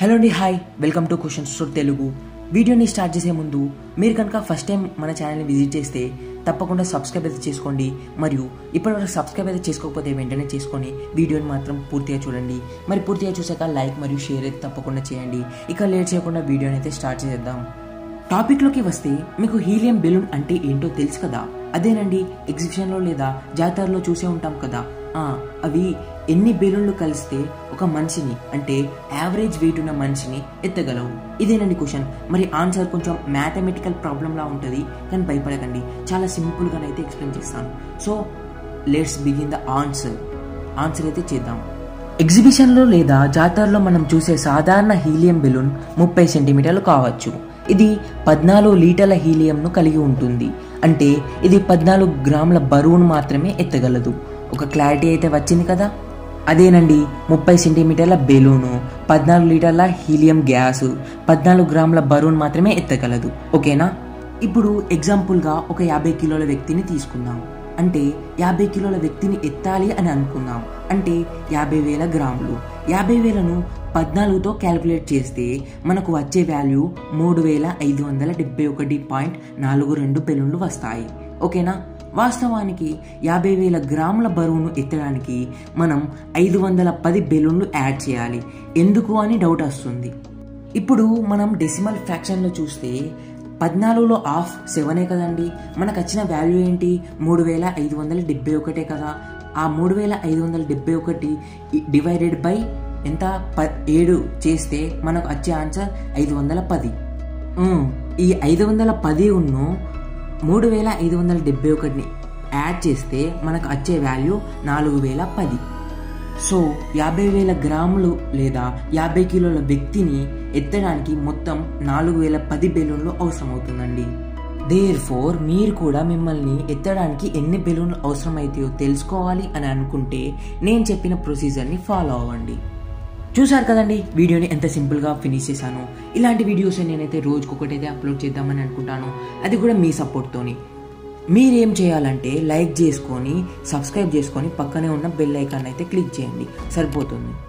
hello అండి hi welcome to questions to Telugu వీడియోని start చేసే ముందు మీరు కనుక ఫస్ట్ టైం మన ఛానల్ని విజిట్ చేస్తే తప్పకుండా సబ్స్క్రైబ్ అయితే చేసుకోండి మరియు ఇప్పటివరకు సబ్స్క్రైబ్ అయితే చేసుకోకపోతే వెంటనే చేసుకొని వీడియోని మాత్రం పూర్తిగా చూడండి మరి పూర్తిగా చూసాక లైక్ మరియు షేర్ అయితే తప్పకుండా చేయండి ఇక లేట్ చేయకుండా వీడియోని అయితే స్టార్ట్ చేద్దాం టాపిక్లోకి వస్తే మీకు హీలియం బెలూన్ అంటే ఏంటో తెలుసు కదా అదేనండి ఎగ్జిబిషన్లో లేదా జాతరలో చూసే ఉంటాం కదా ఆ, అవి ఎన్ని బెలూన్లు కలిస్తే ఒక మనిషిని అంటే యావరేజ్ వెయిట్ ఉన్న మనిషిని ఎత్తగలవు ఇదేనండి క్వశ్చన్ మరి ఆన్సర్ కొంచెం మ్యాథమెటికల్ ప్రాబ్లంలా ఉంటుంది కానీ భయపడకండి చాలా సింపుల్గానైతే ఎక్స్ప్లెయిన్ చేస్తాను so let's begin the answer answer అయితే చేద్దాం ఎగ్జిబిషన్లో లేదా జాతరలో మనం చూసే సాధారణ హీలియం బెలూన్ ముప్పై సెంటీమీటర్లు కావచ్చు ఇది పద్నాలుగు లీటర్ల హీలియంను కలిగి ఉంటుంది అంటే ఇది పద్నాలుగు గ్రాముల బరువును మాత్రమే ఎత్తగలదు ఒక క్లారిటీ అయితే వచ్చింది కదా అదేనండి ముప్పై సెంటీమీటర్ల బెలూను పద్నాలుగు లీటర్ల హీలియం గ్యాసు పద్నాలుగు గ్రాముల బరువును మాత్రమే ఎత్తగలదు ఓకేనా ఇప్పుడు ఎగ్జాంపుల్గా ఒక యాభై కిలోల వ్యక్తిని తీసుకుందాం అంటే యాభై కిలోల వ్యక్తిని ఎత్తాలి అని అనుకుందాం అంటే యాభై వేల గ్రాములు యాభై వేలను పద్నాలుగుతో క్యాలిక్యులేట్ చేస్తే మనకు వచ్చే వాల్యూ మూడు వేల ఐదు వందల డెబ్బై ఒకటి పాయింట్ నాలుగు రెండు బెలూన్లు వస్తాయి ఓకేనా వాస్తవానికి యాభై వేల గ్రాముల బరువును ఎత్తడానికి మనం ఐదు వందల పది బెలూన్లు యాడ్ చేయాలి ఎందుకు అని డౌట్ వస్తుంది ఇప్పుడు మనం డెసిమల్ ఫ్రాక్షన్లో చూస్తే పద్నాలుగులో ఆఫ్ సెవెనే కదండి మనకు వచ్చిన వాల్యూ ఏంటి మూడు వేల ఐదు వందల డెబ్బై ఒకటే కదా ఆ మూడు వేల ఐదు వందల డెబ్బై ఒకటి డివైడెడ్ బై ఎంత ప ఏడు చేస్తే మనకు వచ్చే ఆన్సర్ ఐదు వందల పది ఉమ్, ఈ ఐదు వందల పది ఉన్ను మూడు వేల ఐదు వందల డెబ్బై ఒకటిని యాడ్ చేస్తే మనకు వచ్చే వాల్యూ నాలుగు వేల పది సో యాభై వేల గ్రాములు లేదా యాభై కిలోల వ్యక్తిని ఎత్తడానికి మొత్తం నాలుగు వేల పది బెలూన్లు అవసరమవుతుందండి దేర్ ఫోర్ మీరు కూడా మిమ్మల్ని ఎత్తడానికి ఎన్ని బెలూన్లు అవసరమైతాయో తెలుసుకోవాలి అని అనుకుంటే నేను చెప్పిన ప్రొసీజర్ని ఫాలో అవ్వండి చూసారు కదండి వీడియోని ఎంత సింపుల్గా ఫినిష్ చేశాను ఇలాంటి వీడియోస్ నేనైతే రోజుకొకటైతే అప్లోడ్ చేద్దామని అనుకుంటాను అది కూడా మీ సపోర్ట్తోని మీరేం చేయాలంటే లైక్ చేసుకొని సబ్స్క్రైబ్ చేసుకొని పక్కనే ఉన్న బెల్ ఐకాన్ అయితే క్లిక్ చేయండి సరిపోతుంది